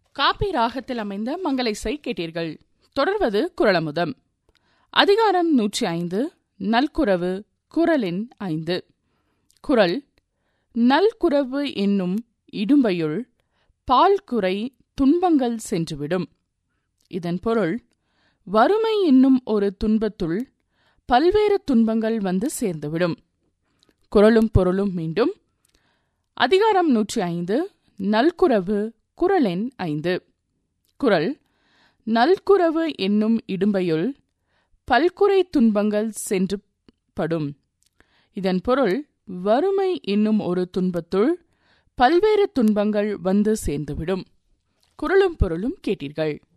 copy ராகத்தில் அமைந்த மங்களைசை கேட்டீர்கள் தொடர்வது குரலமுதம் அதிகாரம் நூற்றி ஐந்து நல்குரவு குரலின் ஐந்து குரல் நல்குரவு என்னும் இடும்பையுள் பால்குறை துன்பங்கள் சென்றுவிடும் இதன் பொருள் வறுமை என்னும் ஒரு துன்பத்துள் பல்வேறு துன்பங்கள் வந்து சேர்ந்துவிடும் குரலும் பொருளும் மீண்டும் அதிகாரம் நூற்றி ஐந்து நல்குரவு குரலெண் ஐந்து குரல் நல்குரவு என்னும் இடும்பையுள் பல்குறை துன்பங்கள் சென்று படும் இதன் பொருள் வறுமை என்னும் ஒரு துன்பத்துள் பல்வேறு துன்பங்கள் வந்து சேர்ந்துவிடும் குரலும் பொருளும் கேட்டீர்கள்